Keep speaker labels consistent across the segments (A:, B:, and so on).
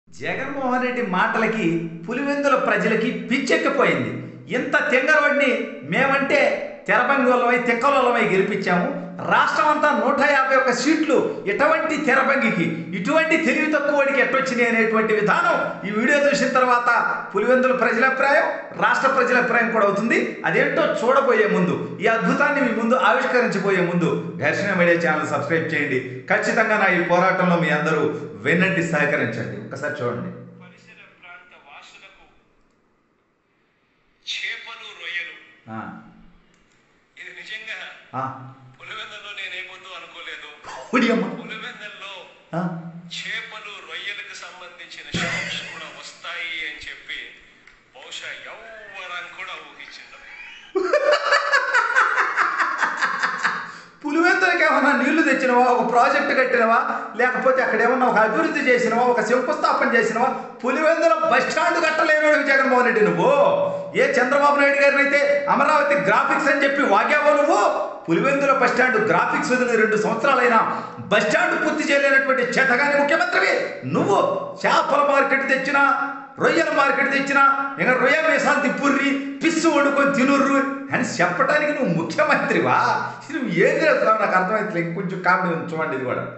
A: జగన్మోహన్ రెడ్డి మాటలకి పులివెందుల ప్రజలకి పిచ్చెక్కిపోయింది ఇంత తింగరవాడిని మేమంటే తెరబంగులమై తిక్కలమై గెలిపించాము రాష్ట్రం అంతా నూట యాభై ఒక్క సీట్లు ఇటువంటి తెరబంగికి ఇటువంటి తెలివి తక్కువడికి ఎట్టొచ్చినాయి అనేటువంటి విధానం ఈ వీడియో చూసిన తర్వాత పులివెందుల ప్రజల అభిప్రాయం రాష్ట్ర ప్రజల అభిప్రాయం కూడా అవుతుంది అదేంటో చూడబోయే ముందు ఈ అద్భుతాన్ని మీ ముందు ఆవిష్కరించబోయే ముందు ఘర్షణ మీడియా ఛానల్ సబ్స్క్రైబ్ చేయండి ఖచ్చితంగా నా ఈ పోరాటంలో మీ అందరూ వెన్నంటి సహకరించండి ఒకసారి చూడండి
B: పరిసర ప్రాంత వాసులకు చేపలు రొయ్యలు
A: ఆ,
B: ఇది నిజంగా
A: ఆ,
B: పులివెందుల్లో నేనేమొద్దు అనుకోలేదు
A: ఓడి అమ్మ.
B: పులివెందుల్లో
A: ఆ,
B: చేపలు రొయ్యలకు సంబంధించిన షాప్స్ కూడా వస్తాయి అని చెప్పి బహుశా ఎవ్వరని కూడా ఊహించింది
A: పులివెందులకి ఏమన్నా నీళ్లు తెచ్చినవా ఒక ప్రాజెక్ట్ కట్టినవా లేకపోతే అక్కడ ఏమన్నా ఒక అభివృద్ధి చేసినవా ఒక శంకుస్థాపన చేసినవా పులివెందుల బస్ స్టాండ్ కట్టలేను జగన్మోహన్ రెడ్డి నువ్వు ఏ చంద్రబాబు నాయుడు గారిని అయితే అమరావతి గ్రాఫిక్స్ అని చెప్పి వాగావో నువ్వు పులివెందుల బస్ స్టాండ్ గ్రాఫిక్స్ వదిలి రెండు సంవత్సరాలైనా బస్ స్టాండ్ పూర్తి చేయలేనటువంటి చేతగాని ముఖ్యమంత్రివి నువ్వు చేపల మార్కెట్ తెచ్చినా రొయ్యల మార్కెట్ తెచ్చినా ఇంకా రొయ్య వేసాలు తిప్పుర్రి పిస్సు వండుకొని తినుర్రు అని చెప్పడానికి నువ్వు ముఖ్యమంత్రివా నువ్వు ఏం చేస్తున్నావు నాకు అర్థమైతే ఇంకొంచెం కామెడీ ఉంది చూడండి ఇది కూడా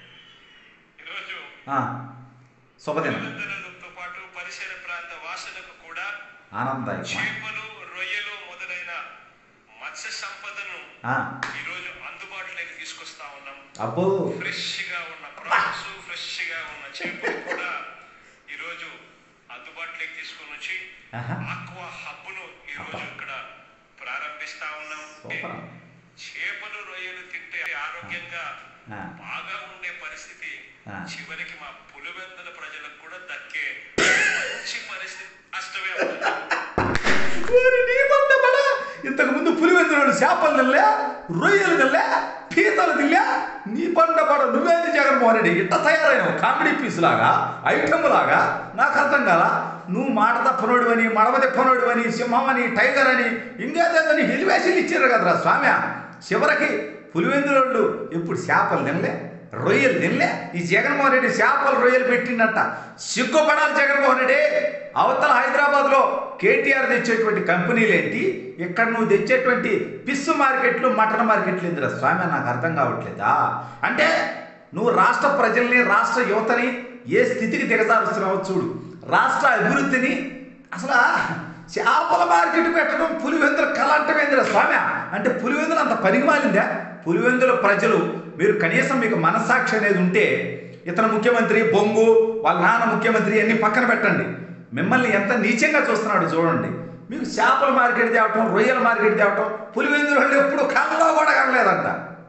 B: ఈరోజు
A: ఆ, శుభదినం
B: పులివెందులతో పాటు పరిసర ప్రాంత వాసులకు కూడా
A: ఆనందాయి
B: చేపలు రొయ్యలు మొదలైన మత్స్య సంపదను
A: ఆ,
B: ఈరోజు అందుబాటులోకి తీసుకొస్తా ఉన్నాం
A: అబ్బో
B: ఫ్రెష్ గా ఉన్న ప్రాన్స్ ఫ్రెష్ గా ఉన్న చేపలు కూడా ఈరోజు అందుబాటులోకి తీసుకొని వచ్చి
A: ఆహా.
B: ఆక్వా హబ్ ను ఈరోజు ఇక్కడ ప్రారంభిస్తా ఉన్నాం
A: సూపర్.
B: చేపలు రొయ్యలు తింటే ఆరోగ్యంగా
A: ఆ.
B: బాగా ఉండే పరిస్థితి
A: ఆ.
B: చివరికి మా పులివెందుల ప్రజలకు కూడా దక్కే మంచి పరిస్థితి అష్టమే ఉంది.
A: ఓరి నీ బండ బడ. ఇంతకు ముందు పులివెందులు చేపలు తినలే రొయ్యలు తినలే పీతలు తినలే నీ పంట పడ నువ్వేది జగన్మోహన్ రెడ్డి ఇట్ట తయారైనవు కామెడీ పీస్ లాగా ఐటమ్ లాగా నాకు అర్థం కాల నువ్వు మాట తప్పనోడు అని మడమ తిప్పనోడు అని సింహం అని టైగర్ అని ఇంకేదేదని ఎలివేషన్ ఇచ్చారు కదరా స్వామి చివరికి పులివెందులోళ్ళు ఎప్పుడు చేపలు తినలే రొయ్యలు తినలే ఈ జగన్మోహన్ రెడ్డి చేపలు రొయ్యలు పెట్టిండట సిగ్గుపడాలి జగన్మోహన్ రెడ్డి అవతల హైదరాబాద్లో కేటీఆర్ తెచ్చేటువంటి కంపెనీలు ఏంటి ఇక్కడ నువ్వు తెచ్చేటువంటి పిస్సు మార్కెట్లు మటన్ మార్కెట్లు ఎందుకు స్వామి నాకు అర్థం కావట్లేదా అంటే నువ్వు రాష్ట్ర ప్రజల్ని రాష్ట్ర యువతని ఏ స్థితికి దిగజారుస్తున్నావో చూడు రాష్ట్ర అభివృద్ధిని అసలు చేపల మార్కెట్ పెట్టడం పులివెందుల కళంటమేందిరా స్వామి అంటే పులివెందులు అంత పనికిమాలిందా పులివెందుల ప్రజలు మీరు కనీసం మీకు మనస్సాక్షి అనేది ఉంటే ఇతను ముఖ్యమంత్రి బొంగు వాళ్ళ నాన్న ముఖ్యమంత్రి అన్ని పక్కన పెట్టండి మిమ్మల్ని ఎంత నీచంగా చూస్తున్నాడు చూడండి మీకు చేపల మార్కెట్ తేవటం రొయ్యల మార్కెట్ తేవటం పులివెందుల వాళ్ళు ఎప్పుడు కళ్ళలో కూడా కనలేదంట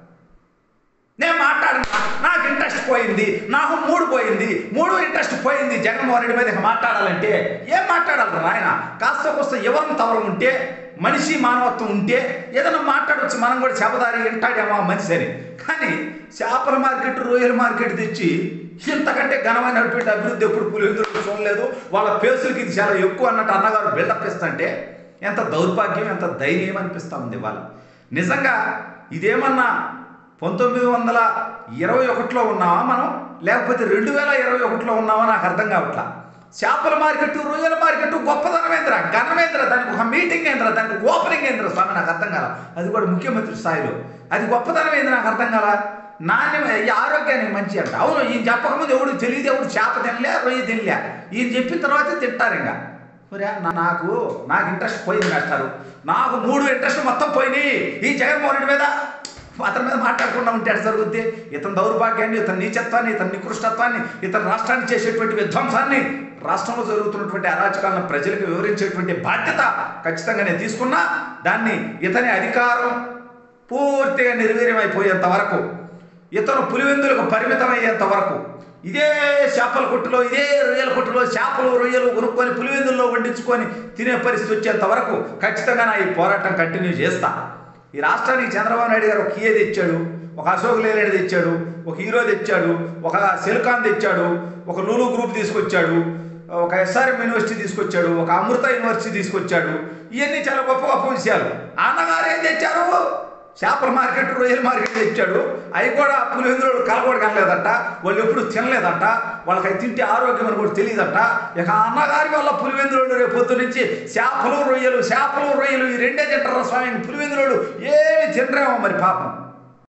A: నేను మాట్లాడను నాకు ఇంట్రెస్ట్ పోయింది నాకు మూడు పోయింది మూడు ఇంట్రెస్ట్ పోయింది జగన్మోహన్ రెడ్డి మీద ఇక మాట్లాడాలంటే ఏం మాట్లాడాలి నాయన కాస్త కోస్త ఎవరం తవరం ఉంటే మనిషి మానవత్వం ఉంటే ఏదైనా మాట్లాడవచ్చు మనం కూడా చేపదారి వింటాడేమో ఆ మనిషి అని కానీ చేపల మార్కెట్ రొయ్యల మార్కెట్ తెచ్చి ఇంతకంటే ఘనమైనటువంటి అభివృద్ధి ఎప్పుడు పులివెందులు చూడలేదు వాళ్ళ పేసులకి ఇది చాలా ఎక్కువ అన్నట్టు అన్నగారు బిల్డప్ ఇస్తుంటే ఎంత దౌర్భాగ్యం ఎంత ధైర్యం అనిపిస్తూ ఉంది వాళ్ళు నిజంగా ఇదేమన్నా పంతొమ్మిది వందల ఇరవై ఒకటిలో ఉన్నావా మనం లేకపోతే రెండు వేల ఇరవై ఒకటిలో ఉన్నావా నాకు అర్థం కావట్లా చేపల మార్కెట్ రొయ్యల మార్కెట్ గొప్పదనమేంద్ర ఘనమేంద్ర దానికి ఒక మీటింగ్ ఏంద్ర దానికి ఒక ఓపెనింగ్ ఏంద్ర స్వామి నాకు అర్థం కాల అది కూడా ముఖ్యమంత్రి స్థాయిలో అది గొప్పదనం ఏంది నాకు అర్థం కాల నాణ్యం ఈ ఆరోగ్యానికి మంచి అంట అవును ఈయన చెప్పకముందు ఎవడు తెలియదు ఎవడు చేప తినలే రొయ్య తినలే ఈయన చెప్పిన తర్వాత తింటారు ఇంకా ఒరే నా- నాకు నాకు ఇంట్రెస్ట్ పోయింది మాస్టారు నాకు మూడు ఇంట్రెస్ట్ మొత్తం పోయినాయి ఈ జగన్మోహన్ రెడ్డి మీద అతని మీద మాట్లాడకుండా ఉంటే ఎట్ట జరుగుద్ది ఇతని దౌర్భాగ్యాన్ని ఇతని నీచత్వాన్ని ఇతని నికృష్టత్వాన్ని ఇతని రాష్ట్రాన్ని చేసేటువంటి విధ్వంసాన్ని రాష్ట్రంలో జరుగుతున్నటువంటి అరాచకాలను ప్రజలకు వివరించేటువంటి బాధ్యత ఖచ్చితంగా నేను తీసుకున్నా దాన్ని ఇతని అధికారం పూర్తిగా నిర్వీర్యమైపోయేంత వరకు ఇతను పులివెందులకు పరిమితమయ్యేంత వరకు ఇదే చేపల కొట్టులో ఇదే రొయ్యల కొట్టులో చేపలు రొయ్యలు కొనుక్కొని పులివెందుల్లో వండించుకొని తినే పరిస్థితి వచ్చేంత వరకు ఖచ్చితంగా నా ఈ పోరాటం కంటిన్యూ చేస్తా ఈ రాష్ట్రానికి చంద్రబాబు నాయుడు గారు ఒక కియే తెచ్చాడు ఒక అశోక్ లేలేడు తెచ్చాడు ఒక హీరో తెచ్చాడు ఒక సెల్కాన్ తెచ్చాడు ఒక లూలు గ్రూప్ తీసుకొచ్చాడు ఒక ఎస్ఆర్ఎం యూనివర్సిటీ తీసుకొచ్చాడు ఒక అమృత యూనివర్సిటీ తీసుకొచ్చాడు ఇవన్నీ చాలా గొప్ప గొప్ప విషయాలు అన్నగారు ఏం తెచ్చారు చేపల మార్కెట్ రొయ్యల మార్కెట్ తెచ్చాడు అవి కూడా పులివెందులు కలగోడు కనలేదట వాళ్ళు ఎప్పుడు తినలేదంట వాళ్ళకి అవి తింటే ఆరోగ్యం అని కూడా తెలియదట ఇక ఆ అన్నగారి వల్ల పులివెందులు రేపు పొద్దు నుంచి చేపలు రొయ్యలు చేపలు రొయ్యలు ఈ రెండే తింటారు స్వామి పులివెందులు ఏమి తినరేమో మరి పాపం